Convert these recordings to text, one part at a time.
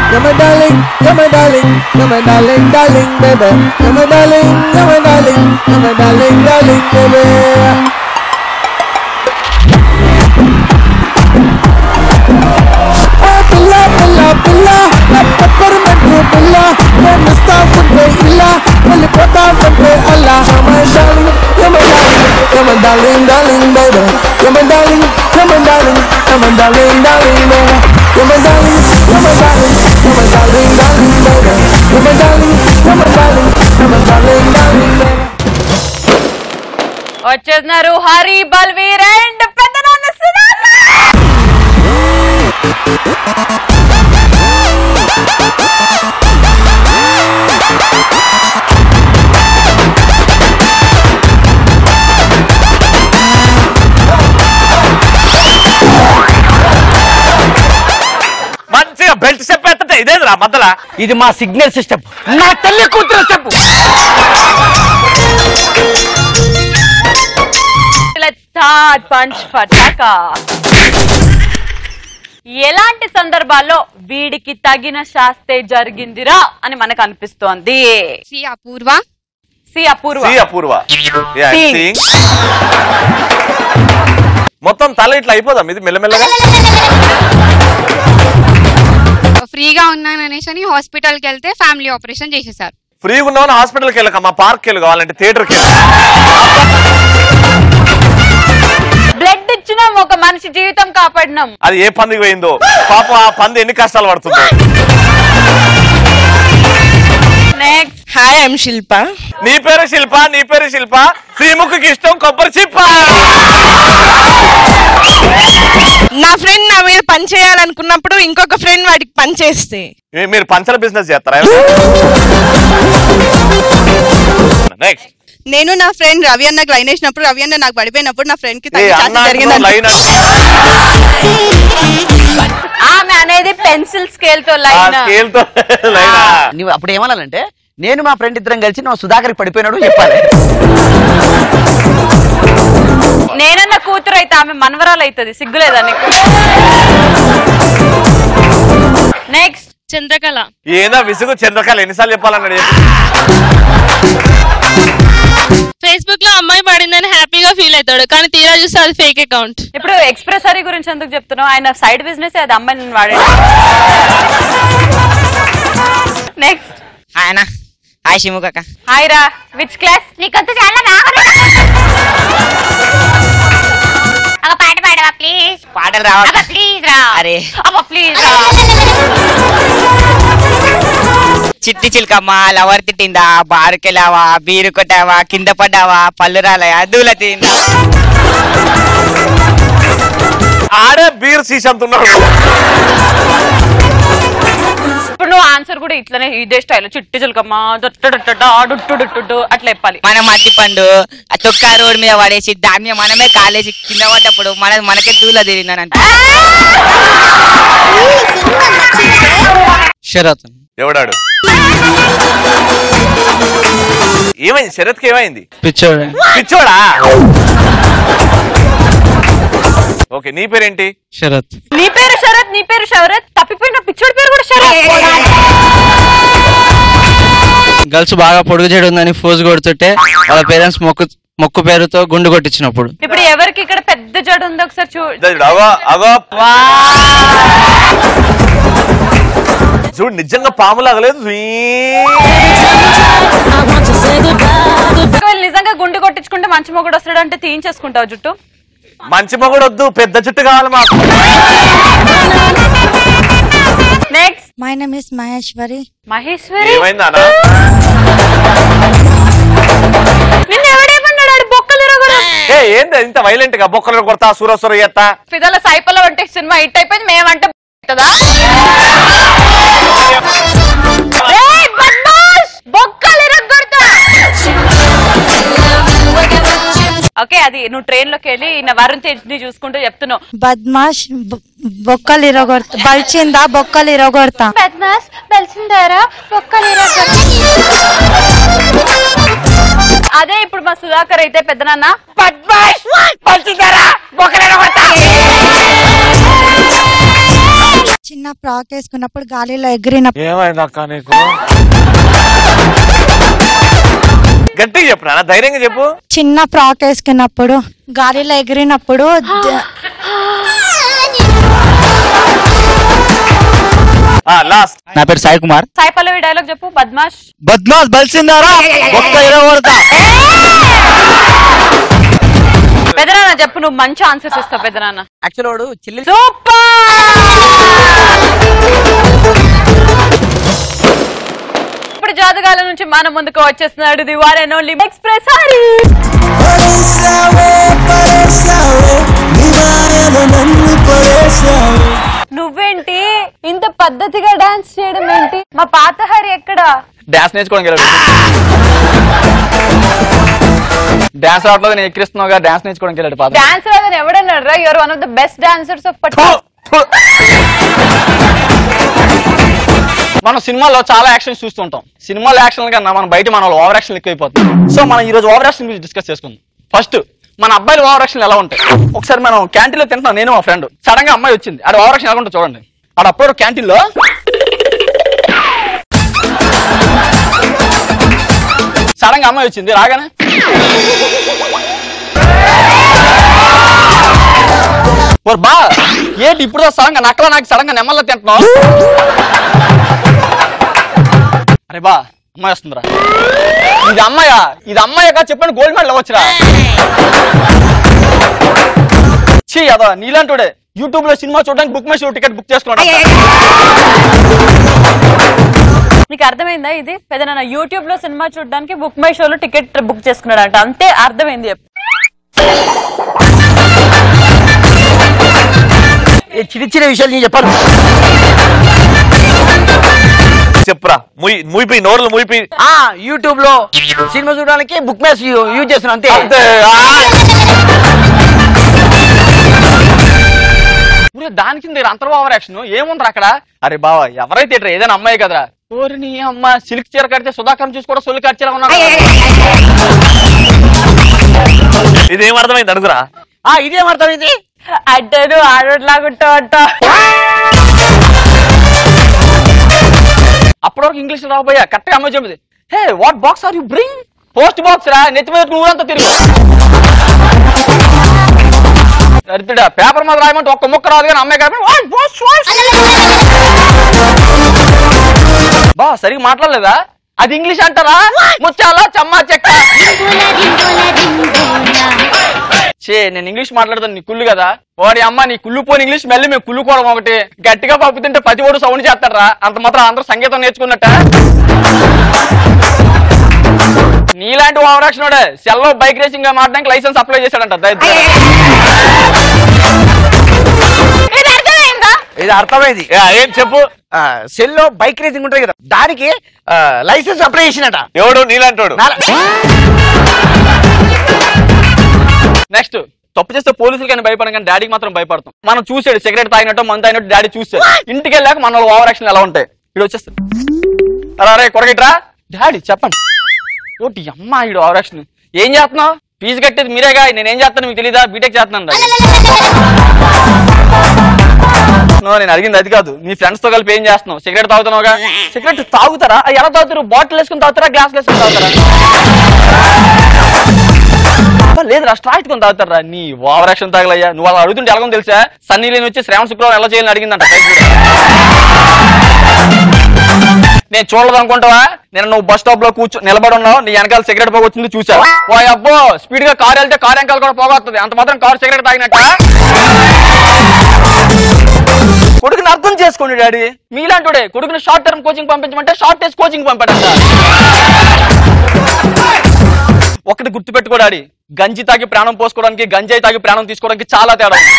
you're my darling, you're my darling, you're my darling, darling, baby. You're my darling, you're my darling, you're my darling, darling, baby. ఆ పిల్ల పిల్ల పిల్ల నా peppermint పిల్ల నేను ఇస్తా ఉంటే ఇలా వెళ్ళిపోతా ఉంటే అలా my darling you're my darling you're my darling darling baby you're my darling you're my darling you're my darling darling baby you're my darling you're my darling you're my darling darling baby you're my darling you're my darling you're my darling darling baby వచ్చేస్తున్నారు Hari Balveer and పెద్ద నాన్న సుధాకర్ మంచిగా belt step ఎత్తంటే ఇదేంద్రా మధ్యలో ఇది మా signal system నా తల్లి కూతురు స్టెప్ లెట్స్ స్టార్ట్ పంచ్ పటాకా ఎలాంటి సందర్భాల్లో వీడికి తగిన శాస్తే జరిగిందిరా అని మనకు అనిపిస్తోంది సి అపూర్వ సి అపూర్వ సి అపూర్వ Yeah, Sing. sing. మొత్తం తల ఇట్లా అయిపోదా ఇది మెల్లమెల్లగా ఫ్రీగా ఉన్నాను అనేసి అని హాస్పిటల్కి వెళ్తే ఫ్యామిలీ ఆపరేషన్ చేసేసారు ఫ్రీగా ఉన్నామని హాస్పిటల్కి వెళ్ళకమ్మా పార్క్ వెళ్ళి కావాలంటే థియేటర్కి వెళ్ళి బ్లడ్ ఇచ్చినాం ఒక మనిషి జీవితం కాపాడినాం అది ఏ పందికి పోయిందో పాపం ఆ పంది ఎన్ని కష్టాలు పడుతుందో నెక్స్ట్ హాయ్ ఐఎమ్ శిల్ప నీ పేరు శిల్ప నీ పేరు శిల్ప శ్రీముఖికి ఇష్టం కొబ్బరి చిప్ప నా ఫ్రెండ్ నా మీద పని చేయాలనుకున్నప్పుడు ఇంకొక ఫ్రెండ్ వాడికి పని చేస్తే మీ- మీరు పంచల బిజినెస్ చేస్తారా నెక్స్ట్ నేను నా ఫ్రెండ్ రవి అన్నకు లైన్ వేసినప్పుడు రవి అన్న నాకు పడిపోయినప్పుడు నా ఫ్రెండ్ కి ఏ తగిన అన్న ఛాన్స్ జరిగింది లైన్ ఆమె అనేది పెన్సిల్ స్కేల్ తో లైన్ స్కేల్ తో లైనా నువ్వు అప్పుడు ఏమనాలంటే నేను మా ఫ్రెండ్ ఇద్దరం కలిసి నువ్వు సుధాకర్ పడిపోయినాడు చెప్పాలి నేనన్న కూతురు అయితే ఆమె మనవరాలు అవుతుంది సిగ్గులేదా నీకు నెక్స్ట్ చంద్రకళ ఏదో విసుగు చంద్రకాలు ఎన్నిసార్లు చెప్పాలన్నాడు చెప్పు. ఫేస్బుక్ లో అమ్మాయి పడిందని హ్యాపీగా ఫీల్ అవుతాడు కానీ తీరా చూస్తే అది ఫేక్ అకౌంట్ ఇప్పుడు ఎక్స్ప్రెస్ హరి గురించి ఎందుకు చెప్తున్నావు ఆయన సైడ్ బిజినెస్ అది అమ్మాయిని వాడాడు నెక్స్ట్ ఆయన హాయ్ శిముఖక్క హాయ్ రా విచ్ క్లాస్ నీకొద్దు చాలా ఒక పాట పాడవా ప్లీజ్ పాటలు రావట్లా ప్లీజ్ రా అరే అబ్బా ప్లీజ్ రా చిట్టి చిలకమ్మ లవర్ తిట్టిందా బారుకెళ్ళావా బీరు కొట్టావా కింద పడ్డావా పళ్ళు రాలయా దూల తిందా ఆడే బీర్ సీసంతున్నాడు ఇప్పుడు నువ్వు ఆన్సర్ కూడా ఇట్లనే ఇదే స్టైల్ చిట్టి చిలకమ్మ డుట్టు అట్లా చెప్పాలి మన మట్టి పండు ఆ తొక్క రోడ్ మీద పడేసి దాన్ని మనమే కాలేజీ కింద పడ్డప్పుడు మన మనకే దూల తిరిగిందని అంటే శరత్ ఎవడాడు ఏమైంది శరత్కి ఏమైంది పిచ్చోడు పిచ్చోడా ఓకే నీ పేరేంటి శరత్ నీ పేరు శరత్ నీ పేరు శరత్ తప్పిపోయిన పిచ్చోడి పేరు కూడా శరత్ గర్ల్స్ బాగా పొడుగు చెడు ఉందని ఫోజ్ కొడుతుంటే వాళ్ళ పేరెంట్స్ మొక్కు మొక్కు పేరుతో గుండు కొట్టించినప్పుడు ఇప్పుడు ఎవరికి ఇక్కడ పెద్ద జడు ఉంది ఒకసారి చూ ఇదో చూడు, అగో అగో చూడు నిజంగా పాము లాగలేదు ఒకవేళ నిజంగా గుండు కొట్టించుకుంటే మంచి మొగుడు వస్తాడు అంటే తీయించేసుకుంటావు జుట్టు మంచి మొగుడు వద్దు పెద్ద చుట్టు కావాలి మాకు next my name is Maheshwari Maheshwari ఏమైంది అన్న నిన్న ఎవడేమన్నాడు ఆడు బొక్కలు ఇరగొడు ఏ ఏంది ఇంత వైలెంట్ గా బొక్కలు కొడతా సూరసూర ఎత్తా ఫిదల సైపల్లో అంటే సినిమా హిట్ అయిపోయింది మేమంటే కదా ఏయ్, బద్మాష్! బొక్కలు ఇరగొడతా ఓకే అది నువ్వు ట్రైన్ లోకి వెళ్ళి ఈయన వరుణ్ తేజ్ ని చూసుకుంటూ చెప్తున్నావు బద్మాష్ బొ- బొక్కలు ఇరగొడతా బలిచిందా బొక్కలు ఇరగొడతా బద్మాస్ బలిసిందారా ఒక్కలు అదే ఇప్పుడు మా సుధాకర్ అయితే పెద్దనాన్న చిన్న ప్రాబ్లం ఫ్రాక్ వేసుకున్నప్పుడు గాలిలో ఎగిరినప్పుడు ఏమైంది అక్క నీకు గట్టిగా చెప్పు నాన్న ధైర్యంగా చెప్పు చిన్న ఫ్రాక్ వేసుకున్నప్పుడు గాలిలో ఎగిరినప్పుడు ద- లాస్ట్ నా పేరు సాయి కుమార్ సాయి పల్లవి డైలాగ్ చెప్పు బద్మాష్ బద్మాస్ బలిసిందారా ఒక్క ఇరవై కొడతా పెదనాన్న చెప్పు నువ్వు మంచి ఆన్సర్స్ ఇస్తావు పెదనాన్న యాక్చువల్ వాడు చిల్లి ఇప్పుడు జాతకాల నుంచి మన ముందుకు వచ్చేస్తున్నాడు the one and only express Hari పడేసావే పడేసావే నీ మాయలో నన్ను పడేసావే నువ్వేంటి ఇంత పద్ధతిగా డాన్స్ చేయడం ఏంటి మా పాత హరి ఎక్కడ డాన్స్ నేర్చుకోవడానికి వెళ్ళాడు డాన్స్ రావట్లేదు నేను ఎక్కిరిస్తున్నావుగా డాన్స్ నేర్చుకోవడానికి వెళ్ళాడు పాత డాన్స్ రాదని ఎవడన్నాడు రా your one of the best dancers of పట్ మనం సినిమాలో చాలా యాక్షన్ చూస్తుంటాం సినిమాలో యాక్షన్ కన్నా మనం బయట మన ఓవర్ యాక్షన్ ఎక్కువైపోతుంది సో మనం ఈ రోజు ఓవర్ యాక్షన్ గురించి డిస్కస్ చేసుకుందాం ఫస్ట్ మన అబ్బాయిలు ఓవర్ యాక్షన్ ఎలా ఉంటాయి ఒకసారి మనం క్యాంటీన్ లో తింటాం నేను మా ఫ్రెండ్ సడన్ గా అమ్మాయి వచ్చింది అది ఓవర్ యాక్షన్ ఎలా ఉంటుందో చూడండి ఆడ అప్పుడు క్యాంటీన్ లో సడన్ గా అమ్మాయి వచ్చింది రాగానే ఓర్ బా ఏంటి ఇప్పుడు సడన్ గా నక్కల నాకు సడన్ గా నెమ్మల్లో తింటున్నావు అరే బా అమ్మాయి వస్తుందిరా ఇది అమ్మాయా ఇది అమ్మాయి కాదు చెప్పండి గోల్డ్ మెడల్ వచ్చిరా చీ అదా నీలాంటోడే యూట్యూబ్ లో సినిమా చూడడానికి book BookMyShow ticket book చేసుకున్నాడు నీకు అర్థమైందా ఇది పెదనాన్న యూట్యూబ్ లో సినిమా చూడడానికి బుక్ మై షోలో టికెట్ బుక్ చేసుకున్నాడు అంట అంతే అర్థమైంది చెప్పు ఈ చిన్న చిన్న విషయాలు నేను చెప్పాను చెప్పురా ముయ్ ముయిపోయి నోర్లు ముయిపోయి ఆ యూట్యూబ్ లో సినిమా చూడడానికి బుక్ మ్యాచ్ యూజ్ చేస్తున్నాను అంతే అంతే ఆ! ఊరే దాని కింద అంతర్ ఓవర్ యాక్షన్ ఏముందిరా అక్కడ అరే బావా ఎవరైతే ఇట్రా ఏదైనా అమ్మాయి కదరా ఓరి నీ అమ్మ సిల్క్ చీర కడితే సుధాకర్ చూసి కూడా సొల్లు కడిచేలా ఉన్నాడు ఇదేం అర్థమైంది అడుగురా ఆ ఇదేం అర్థం ఇది అంటే నువ్వు ఆడలాగుంటావు అంట అప్పటి వరకు ఇంగ్లీష్ రాబోయా కరెక్ట్ అమ్మాయి చెప్పింది hey what box are you bring post box రా నెత్తి మీద ఊరంతా తిరుగు దరిద్రుడా పేపర్ మీద రాయమంటే ఒక్క ముక్క రాదు కానీ అమ్మాయి కాబట్టి "వాష్, వాష్, వాష్." బా సరిగ్గా మాట్లాడలేదా అది ఇంగ్లీష్ అంటారా ముచ్చాలా చమ్మా చెక్క చే నేను ఇంగ్లీష్ మాట్లాడతాను నీ కుళ్ళు కదా వాడి అమ్మ నీ కుళ్ళు పోని ఇంగ్లీష్ మళ్ళీ మేము కుళ్ళుకోవడం ఒకటి గట్టిగా పంపుతుంటే ప్రతి ఓడు సౌండ్ చేస్తారా అంత మాత్రం అందరూ సంగీతం నేర్చుకున్నట్ట నీలాంటి ఓవర్ యాక్షన్ వాడే సెల్లో బైక్ రేసింగ్ గా మారడానికి లైసెన్స్ అప్లై చేశాడంట దరిద్రుడు. ఇది అర్థమైందా ఇది అర్థమైంది ఏ, ఏం చెప్పు సెల్ లో బైక్ రేసింగ్ ఉంటుంది కదా దానికి లైసెన్స్ అప్లై చేసినట ఎవడు నీలాంటోడు నెక్స్ట్ తప్పు చేస్తే పోలీసులు కానీ భయపడం కానీ డాడీకి మాత్రం భయపడతాం మనం చూసాడు సిగరెట్ తాగినట్టు మందు తాగినట్టు డాడీ చూసాడు ఇంటికి వెళ్ళాక మన ఓవర్ యాక్షన్ ఎలా ఉంటాయి ఇడు వచ్చేస్తాడు అలా రే కొరగిట్రా డాడీ చెప్పండి ఓటి అమ్మ ఇడు ఓవర్ యాక్షన్ ఏం చేస్తున్నావు ఫీజు కట్టేది మీరేగా నేనేం చేస్తాను మీకు తెలీదా బీటెక్ చేస్తున్నాను డాడీ. నో నేను అడిగింది అది కాదు నీ ఫ్రెండ్స్ తో కలిపి ఏం చేస్తున్నావు సిగరెట్ తాగుతున్నావుగా సిగరెట్ తాగుతారా అది ఎలా తాగుతారు బాటిల్ వేసుకుని తాగుతారా గ్లాస్ వేసుకుని తాగుతారా అబ్బా, లేదురా స్ట్రాయిట్ కొని తాగుతారా నీ ఓవర్ యాక్షన్ తాగలయ్యా నువ్వు అలా అడుగుతుంటే ఎలాగో తెలుసా సన్నీ లేని వచ్చి శ్రావణ శుక్రవారం ఎలా చేయాలని అడిగిందంట నేను చూడలేదు అనుకుంటావా నేను నువ్వు బస్ స్టాప్ లో కూర్చో నిలబడి ఉన్నావు నీ వెనకాల సిగరెట్ పోగొచ్చింది వచ్చింది చూసా ఓ అబ్బో స్పీడ్ గా కార్ వెళ్తే కార్ వెనకాల కూడా పోగొస్తుంది అంత మాత్రం కార్ సిగరెట్ తాగినట్ట కొడుకుని అర్థం చేసుకోండి డాడీ మీలాంటి కొడుకుని షార్ట్ టర్మ్ కోచింగ్ పంపించమంటే షార్ట్ టెస్ట్ కోచింగ్ పంపాడంట ఒకటి గుర్తుపెట్టుకో డాడీ గంజి తాగి ప్రాణం పోసుకోవడానికి గంజాయి తాగి ప్రాణం తీసుకోవడానికి చాలా తేడా ఉంది.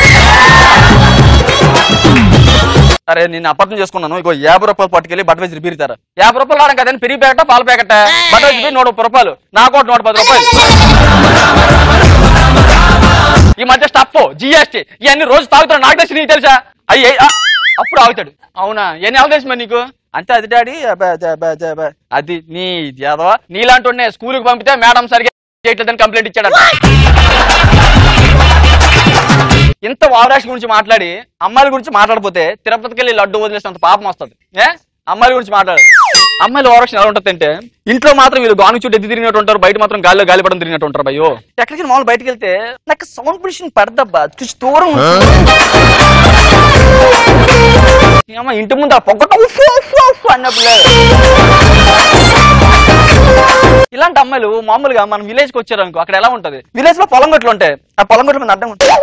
అరే నేను అపార్థం చేసుకున్నాను ఇగో యాభై రూపాయలు పట్టుకెళ్ళి బట్టవేసి బీరుతారు యాభై రూపాయలు ఆడం కదండి పెరిగి ప్యాకెట్ పాల ప్యాకెట్ బట్టవేసి బీర్ నూట ముప్పై రూపాయలు నాకు ఒకటి నూట పది రూపాయలు ఈ మధ్య స్టఫ్ జిఎస్టీ ఇవన్నీ రోజు తాగుతాడు నాకు తెలిసి నీకు తెలుసా అయ్యి అప్పుడు ఆగుతాడు అవునా ఎన్ని ఎలా తెలుసు మరి నీకు అంతే అది డాడీ అబ్బా, అబ్బా, అబ్బా, అబ్బా, అబ్బా. అది నీ యాదవ నీలాంటి స్కూల్కి పంపితే మేడం సరిగా చేయట్లేదని కంప్లైంట్ ఇచ్చాడు ఇంత వావరాశి గురించి మాట్లాడి అమ్మాయిల గురించి మాట్లాడపోతే తిరుపతికి వెళ్ళి లడ్డు వదిలేసినంత పాపం వస్తుంది ఏ అమ్మాయిల గురించి మాట్లాడాలి అమ్మాయిలు ఓవరాక్షన్ ఎలా ఉంటుంది అంటే ఇంట్లో మాత్రం వీళ్ళు గాను చుట్టూ ఎత్తి తిరిగినట్టు ఉంటారు బయట మాత్రం గాలిలో గాలిపడం తిరిగినట్టు ఉంటారు అయ్యో ఎక్కడికి మామూలు బయటకు వెళ్తే నాకు సౌండ్ పొల్యూషన్ పడదబ్బా చూసి దూరం ఉంటుంది. ఈ అమ్మ ఇంటి ముందు ఆ పొగట ఉఫ్ ఉఫ్ ఉఫ్ అన్నప్పుడు ఇలాంటి అమ్మాయిలు మామూలుగా మనం విలేజ్ కి వచ్చారనుకో అక్కడ ఎలా ఉంటది విలేజ్ లో పొలం గట్లు ఉంటాయి ఆ పొలం గట్ల మీద అడ్డం ఉంటుంది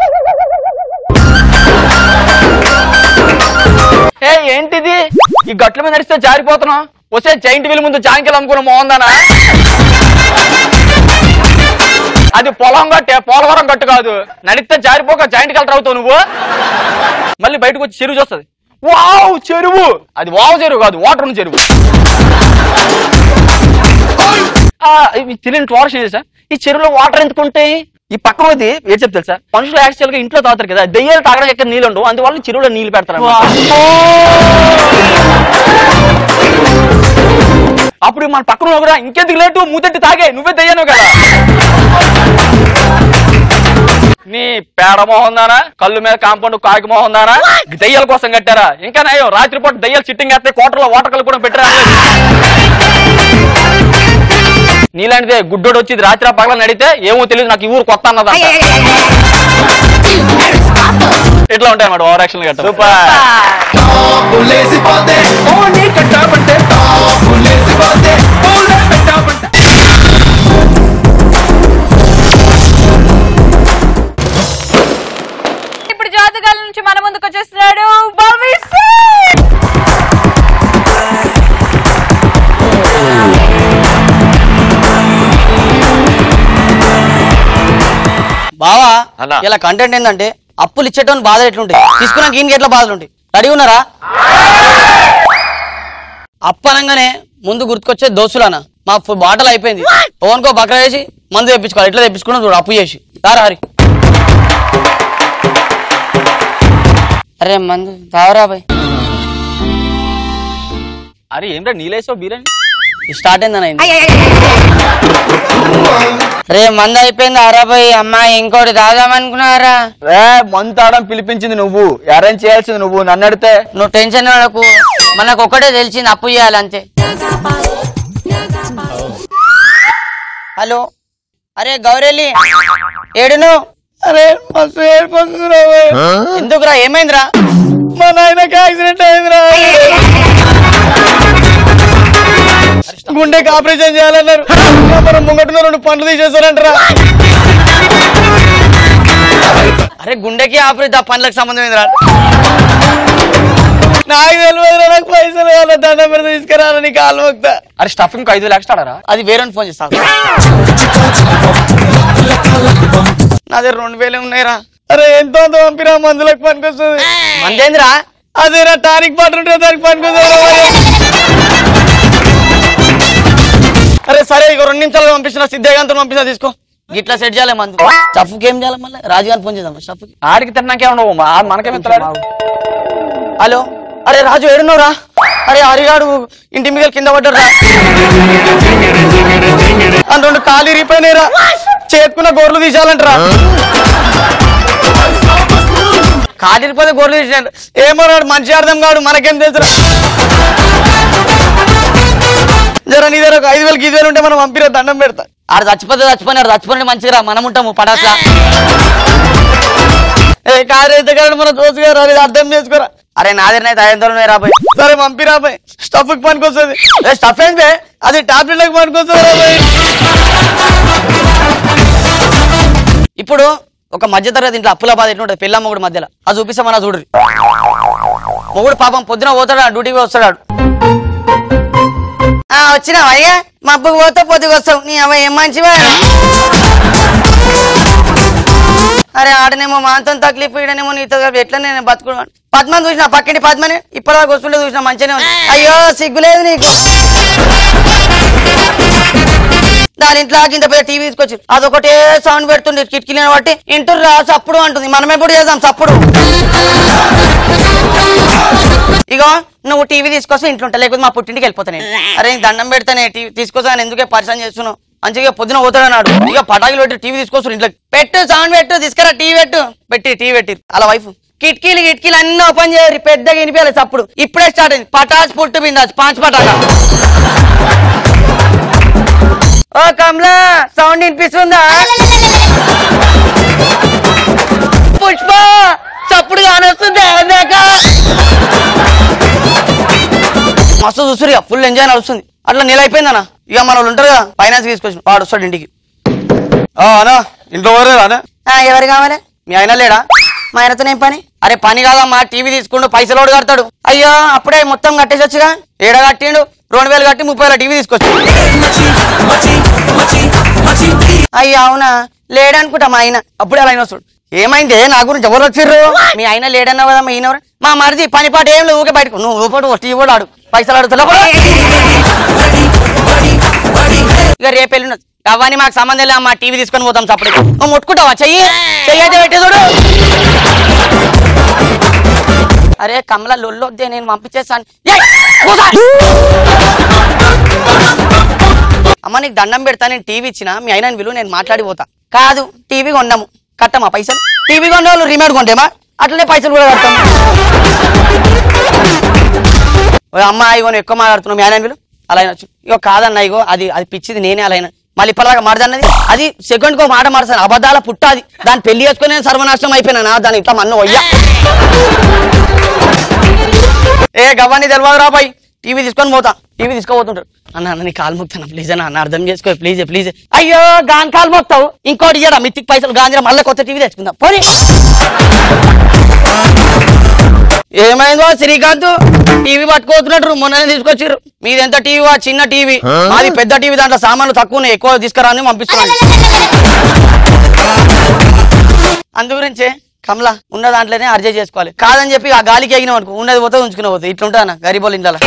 ఏ ఏంటిది ఈ గట్ల మీద నడిస్తే జారిపోతున్నాం వస్తే జైంట్ వీల్ ముందు జాంకెలు అమ్ముకున్న మోహందానా అది పొలం గట్టే పోలవరం గట్టు కాదు నడిస్తే జారిపోక జాయింట్ కలర్ అవుతావు నువ్వు మళ్ళీ బయటకు వచ్చి చెరువు చూస్తుంది వావ్ చెరువు అది వావ్ చెరువు కాదు వాటర్ ఉన్న చెరువు ఆ, ఇవి తెలియని వాటర్ చేసా ఈ చెరువులో వాటర్ ఎందుకు ఉంటాయి ఈ పక్కన పోతే ఏం చెప్తారు సార్ మనుషులు యాక్చువల్ గా ఇంట్లో తాగుతారు కదా దెయ్యాలు తాగడం ఎక్కడ నీళ్ళు ఉండవు అందువల్ల చెరువులో నీళ్ళు పెడతారు అప్పుడు మన పక్కన కూడా ఇంకెందుకు లేటు మూతెట్టి తాగే నువ్వే దయ్యాను కదా నీ పేడ మోహందానా కళ్ళు మీద కాంపౌండ్ కాకి మోహందానా దయ్యాల కోసం కట్టారా ఇంకా నయం రాత్రిపూట దయ్యాలు సిట్టింగ్ వేస్తే కోటలో వాటర్ కళ్ళు కూడా పెట్టారా నీలాంటిదే గుడ్డోడు వచ్చి రాత్రి పగల నడితే ఏమో తెలియదు నాకు ఈ ఊరు కొత్త అన్నదా ఇట్లా ఉంటాయి అన్నమాట ఓవర్ యాక్షన్ గట్ట ఇప్పుడు జాతకాల నుంచి మన ముందుకు వచ్చేస్తున్నాడు బాబీ సింగ్. బావా అన్న. ఇలా కంటెంట్ ఏంటంటే అప్పులు ఇచ్చేటోని బాధలు ఎట్లుంటాయి తీసుకున్నాక ఈయనకి ఎట్లా బాధలు ఉంటాయి రెడీ ఉన్నారా అప్పు అనగానే ముందు గుర్తుకొచ్చే దోస్తులన్న మా ఫు- బాటలు అయిపోయింది ఓన్కో బకరా వేసి మందు తెప్పించుకోవాలి ఎట్లా తెప్పించుకున్నా చూడు అప్పు చేసి రారా హరి అరే మందు తావరా బాయ్ అరే ఏంటో నీలేసావు బీరని స్టార్ట్ అయిందని అయింది రే మందు అయిపోయింది అరాబాయ్ అమ్మాయి ఇంకోటి దాదామనుకున్నారా రే మందు తాగడం పిలిపించింది నువ్వు అరేంజ్ చేయాల్సింది నువ్వు నన్ను అడితే నువ్వు టెన్షన్ పడకు మనకు ఒకటే తెలిసింది అప్పు చేయాలంతే హలో అరే గౌరెల్లి ఏడును అరే మస్తు ఏడుకొస్తుందిరా ఎందుకురా ఏమైందిరా మా నాయనకి యాక్సిడెంట్ అయిందిరా గుండెకి ఆపరేషన్ చేయాలన్నారు మరి ముంగటున్న రెండు పండ్లు తీసేసారంటరా అరే గుండెకి ఆపరేషన్ ఆ పండ్లకు సంబంధం ఏందిరా నాకు తెలియదురా నాకు పైసలు కావాలి దండం మీద తీసుకురాలని నీకు కాలు మొక్తా అరే స్టఫింగ్ ఐదు లక్షలు ఆడారా అది వేరే ఫోన్ చేస్తా నా దగ్గర రెండు వేలే ఉన్నాయిరా అరే ఎంతో అంత పంపిరా మందులకు పనికొస్తుంది మందేంద్రా అదేరా టానిక్ పాట ఉంటే దానికి పనికొస్తుంది అరే సరే ఇక రెండు నిమిషాలు పంపిస్తున్నా సిద్ధేగాంతో పంపిస్తా తీసుకో ఇట్లా సెట్ చేయాలి మందు స్టఫ్కి ఏం చేయాలి మళ్ళీ రాజుగారిని ఫోన్ చేద్దాం స్టఫ్కి ఆడికి తిన్నాకే ఉండవు మా- ఆడు మనకేం ఇస్తాడు హలో అరే రాజు ఏడున్నావురా అరే హరిగాడు ఇంటి మీద కింద పడ్డారా అని రెండు ఖాళీ రీపోయినాయిరా చేతుకున్న గోర్లు తీసాలంటరా కాటిరిపోతే గోర్లు తీసాడు ఏమో రాడు మంచి అర్థం కాడు మనకేం తెలుసురా జర నీ దగ్గర ఒక ఐదు వేలు గీదు వేలు ఉంటే మనం పంపిరా దండం పెడతా ఆడ చచ్చిపోతే చచ్చిపోయినాడు చచ్చిపోయిన మంచిగా మనం ఉంటాము పడాసా ఏ కారైతే కానీ మన దోస్తు గారు అది అర్థం చేసుకోరా అరే నా దగ్గర అయితే ఐదు వందలు రాబాయ్ సరే పంపి రాబాయ్ స్టఫ్ కి పనికి వస్తుంది ఏ స్టఫ్ ఏంటి అది టాబ్లెట్లకు పనికి వస్తుంది రాబాయ్ ఇప్పుడు ఒక మధ్య తరగతి ఇంట్లో అప్పుల బాధ ఎట్లుంటుంది పిల్ల మొగుడు మధ్యలో అది చూపిస్తామన్నా చూడ్రి మొగుడు పాపం పొద్దున పోతాడు ఆ డ్యూటీకి వస్తాడు ఆ వచ్చినావా అయ్యా మా అబ్బుకి పోతే పొద్దుకు వస్తావు నీ అవ్వ ఏం మంచివా అరే ఆడనేమో మాతో తక్లీఫ్ ఈడనేమో నీతో కలిపి ఎట్లా నేను బతుకుడు పద్మని చూసిన పక్కింటి పద్మని ఇప్పటిదాకా వస్తుంటే చూసిన మంచిగానే ఉంది అయ్యో సిగ్గులేదు నీకు దాని ఇంట్లో ఇంత పెద్ద టీవీ తీసుకొచ్చి అదొకటే సౌండ్ పెడుతుంది కిటికీలను బట్టి ఇంటర్ రా సప్పుడు అంటుంది మనం ఎప్పుడు చేద్దాం సప్పుడు ఇగో నువ్వు టీవీ తీసుకొస్తే ఇంట్లో ఉంటా లేకపోతే మా పుట్టింటికి వెళ్ళిపోతా నేను అరే నీకు దండం పెడతానే టీవీ తీసుకొస్తా ఎందుకే పరిచయం చేస్తున్నావు మంచిగా పొద్దున పోతాడన్నాడు ఇక పటాకులు పెట్టి టీవీ తీసుకొస్తారు ఇంట్లో పెట్టు సౌండ్ పెట్టు తీసుకురా టీవీ పెట్టు పెట్టి టీవీ పెట్టి అలా వైఫ్ కిటికీలు కిటికీలు అన్ని ఓపెన్ చేయరు పెద్దగా వినిపించాలి చప్పుడు ఇప్పుడే స్టార్ట్ అయింది పటాస్ పుట్టు బిందాస్ పాంచ్ పటాకా ఓ కమలా సౌండ్ వినిపిస్తుందా పుష్ప చప్పుడు కానొస్తుంది మస్తు చూసురు ఇక ఫుల్ ఎంజాయ్ నడుస్తుంది అట్లా నెల అయిపోయిందన్న ఇక మన వాళ్ళు ఉంటారు కదా ఫైనాన్స్ తీసుకొచ్చి వాడు వస్తాడు ఇంటికి ఆ, అన్నా ఇంట్లో ఎవరే అన్నా ఆ, ఎవరు కావాలి మీ ఆయన లేడా మా ఆయనతో ఏం పని అరే పని కాదమ్మా టీవీ తీసుకుంటూ పైసలు ఒకటి కడతాడు అయ్యో అప్పుడే మొత్తం కట్టేసొచ్చుగా ఏడ కట్టిండు రెండు వేలు కట్టి ముప్పై వేల టీవీ తీసుకొచ్చు అయ్యో అవునా లేడనుకుంటా మా ఆయన అప్పుడే అలా ఆయన వస్తాడు ఏమైంది నా గురించి ఎవరు వచ్చిర్రు మీ ఆయన లేడన్నావు కదా మా ఈయన ఎవరు మా మరిది పని పాట ఏం లేవు ఊకే బయటకు నువ్వు ఊపడు టీవీ కూడా ఆడు పైసలు అడుగుతా ఇక రేపు వెళ్ళిన అవన్నీ మాకు సంబంధం లేదు మా టీవీ తీసుకొని పోతాం చప్పుడు నువ్వు ముట్టుకుంటావా చెయ్యి చెయ్యి అయితే పెట్టి చూడు అరే కమల లొల్లొద్దే నేను పంపించేస్తాను ఏయ్, కూసో. అమ్మ నీకు దండం పెడతా నేను టీవీ ఇచ్చిన మీ అయినా విలువ నేను మాట్లాడిపోతా కాదు టీవీ కొన్నాము కట్టమా పైసలు టీవీ కొన్న వాళ్ళు రిమోట్ కొంటేమా అట్లనే పైసలు కూడా కడతాం ఓ అమ్మ ఇగో నువ్వు ఎక్కువ మాట్లాడుతున్నావు మీ ఆయన విలువ అలా అయినొచ్చు ఇగో కాదన్న ఇగో అది అది పిచ్చిది నేనే అలా అయినా మళ్ళీ ఇప్పటిలాగా మాడదన్నది అది సెకండ్ కో మాట మాడతాను అబద్ధాల పుట్టాది దాన్ని పెళ్లి చేసుకుని నేను సర్వనాశనం అయిపోయినా దాని ఇట్లా మన్ను వయ్యా ఏ గవ్వని తెలియదు రాబాయ్ టీవీ తీసుకొని పోతా టీవీ తీసుకోబోతుంటాడు అన్న అన్న నీ కాలు మొక్తాను ప్లీజ్ అన్న అన్న అర్థం చేసుకో ప్లీజ్ ప్లీజ్ అయ్యో గాన్ కాలు మొక్తావు ఇంకోటి ఇయ్యడా మిత్తికి పైసలు గాంజరా మళ్ళీ కొత్త టీవీ తెచ్చుకుందాం పోనీ ఏమైందో శ్రీకాంత్ టీవీ పట్టుకోతున్నట్టు మొన్ననే తీసుకొచ్చిర్రు మీది ఎంత టీవీ చిన్న టీవీ మాది పెద్ద టీవీ దాంట్లో సామాన్లు తక్కువ ఉన్నాయి ఎక్కువ తీసుకురాని పంపిస్తున్నాను అందు గురించే కమలా ఉన్న దాంట్లోనే అర్జెంట్ చేసుకోవాలి కాదని చెప్పి ఆ గాలికి ఎగినాం అనుకో ఉన్నది పోతే ఉంచుకునే పోతే ఇట్లుంటా అన్న గరీబోల్ ఇంట్లో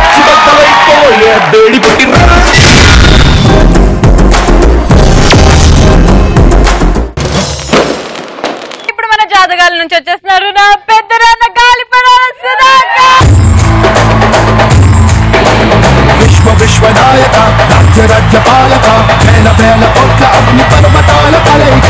ఇప్పుడు మన జాతకాల నుంచి వచ్చేస్తున్నారు నా పెద్ద నాన్న గాలిపడాల సుధాకర్ విశ్వ విశ్వనాయక రాజ్య రాజ్య పాలక వేల వేల కోట్ల అగ్ని పర్వతాల కలయిక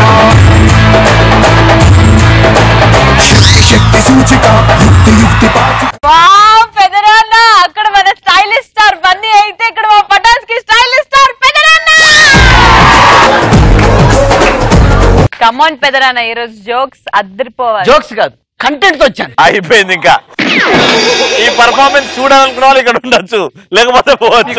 శక్తి శక్తి సూచిక యుక్తి యుక్తి పాచి వావ్ పెదనాన్న అక్కడ మన స్టైలిష్ స్టార్ బన్నీ అయితే ఇక్కడ మా పటాస్ కి స్టైలిష్ స్టార్ పెదనాన్న కమాన్ పెదనాన్న ఈ రోజు జోక్స్ అద్దరిపోవాలి జోక్స్ కాదు కంటెంట్ తో వచ్చాను అయిపోయింది ఇంకా ఈ పర్ఫార్మెన్స్ చూడాలనుకున్న వాళ్ళు ఇక్కడ ఉండొచ్చు లేకపోతే పోవచ్చు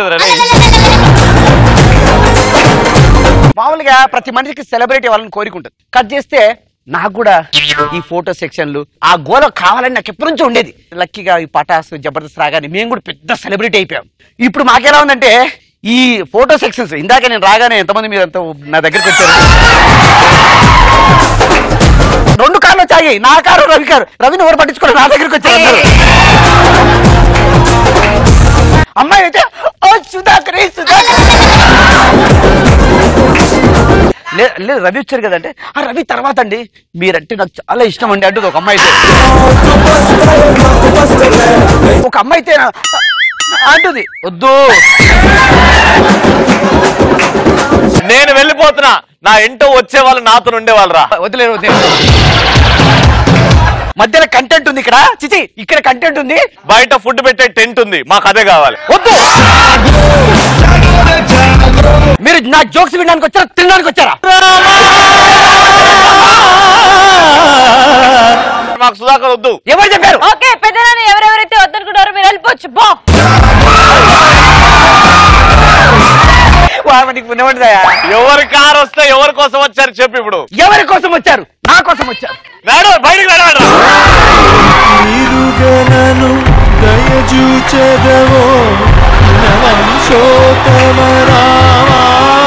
మామూలుగా ప్రతి మనిషికి సెలబ్రిటీ వాళ్ళని కోరికుంటుంది కట్ చేస్తే నాకు కూడా ఈ ఫోటో సెక్షన్లు ఆ గోల కావాలని నాకు ఎప్పటి నుంచో ఉండేది లక్కీగా ఈ పటాస్ జబర్దస్త్ రాగానే మేము కూడా పెద్ద సెలబ్రిటీ అయిపోయాం ఇప్పుడు మాకెలా ఉందంటే ఈ ఫోటో సెక్షన్స్ ఇందాక నేను రాగానే ఎంతమంది మీరు అంత నా దగ్గరికి వచ్చారు రెండు కార్లు వచ్చాయి నా కారు రవి కారు రవిని ఎవరు పట్టించుకోరు నా దగ్గరికి వచ్చారు అందరూ. అమ్మాయి అయితే "ఓ, సుధాకర్ ఏ సుధాకర్ లే- లేదు రవి వచ్చారు కదంటే ఆ రవి తర్వాత అండి మీరంటే నాకు చాలా ఇష్టం అండి అంటుంది ఒక అమ్మాయి అయితే ఒక అమ్మాయి అయితే నా- అంటుంది వద్దు నేను వెళ్ళిపోతున్నా నా ఇంటో వచ్చే వాళ్ళు నాతో ఉండేవాళ్ళు రా వదిలేదు వదిలేదు మధ్యలో కంటెంట్ ఉంది ఇక్కడ చిచి ఇక్కడ కంటెంట్ ఉంది బయట ఫుడ్ పెట్టే టెంట్ ఉంది మాకు అదే కావాలి వద్దు మీరు నా జోక్స్ వినడానికి వచ్చారా తినడానికి వచ్చారా మాకు సుధాకర్ వద్దు ఎవరు చెప్పారు ఓకే పెదనాన్న ఎవరెవరైతే వద్దనుకుంటారో మీరు వెళ్ళిపోవచ్చు బా వా, నీకు పుణ్యమంటిదయ్యా. ఎవరి కారు వస్తే ఎవరి కోసం వచ్చారు చెప్పు ఇప్పుడు ఎవరి కోసం వచ్చారు నా కోసం వచ్చారు నాడు బయటికి నడవండి తిరుగనను దయచూచెదవో వంశోత్తమ రామా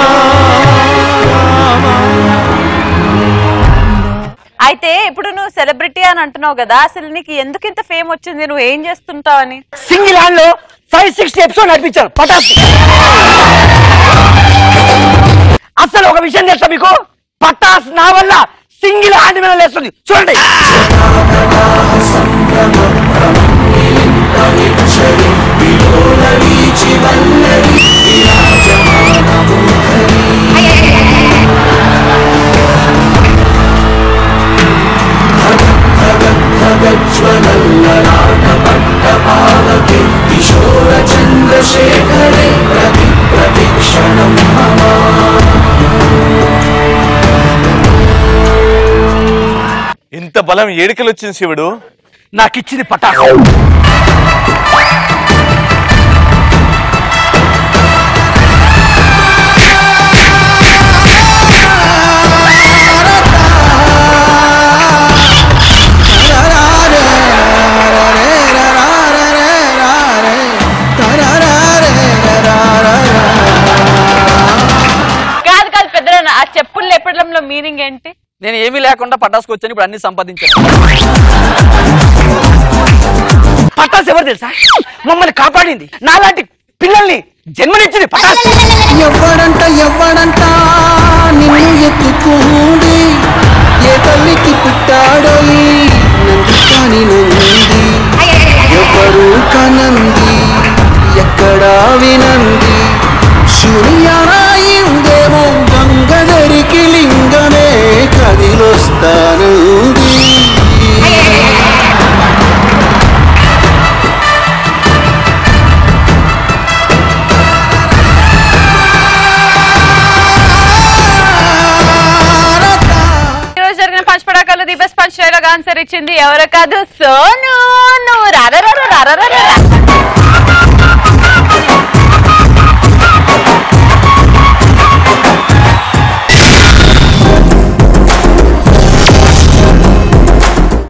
అయితే ఇప్పుడు నువ్వు సెలబ్రిటీ అని అంటున్నావు కదా అసలు నీకు ఎందుకు ఇంత ఫేమ్ వచ్చింది నువ్వు ఏం చేస్తుంటావు అని సింగిల్ హ్యాండ్ లో ఫైవ్ సిక్స్టీ ఎపిసోడ్ నడిపించారు పటాస్ అసలు ఒక విషయం తెలుసా మీకు పటాస్ నా వల్ల సింగిల్ హ్యాండ్ మీద లేస్తుంది చూడండి విలోల వీచి వల్లరి విరాజమానము కిశోర చంద్రశేఖరే ప్రతి ప్రతిక్షణం ఇంత బలం ఏడికలు వచ్చింది శివుడు నాకిచ్చింది పటాసు కాదు కాదు పెద్ద ఆ చెప్పులు లేపడంలో మీనింగ్ ఏంటి నేను ఏమీ లేకుండా పటాసుకు వచ్చాను ఇప్పుడు అన్ని సంపాదించాను పటాస్ ఎవరు తెలుసా మమ్మల్ని కాపాడింది నాలాంటి పిల్లల్ని జన్మనిచ్చింది పటాస్ ఎవ్వడంట ఎవ్వడంట నిన్ను ఎత్తుకుంది ఏ తల్లికి పుట్టాడో ఈ నంది కాని నంది ఎవరు కనంది ఎక్కడా వినంది శూన్యరాయిందేమో గంగధరికి లింగమే కదిలొస్తానంది ఈ రోజు జరిగిన పంచ్ పడాకాలు the best punch dialogue answer ఇచ్చింది ఎవరో కాదు సోను నువ్వు రారా రారా రారా రారా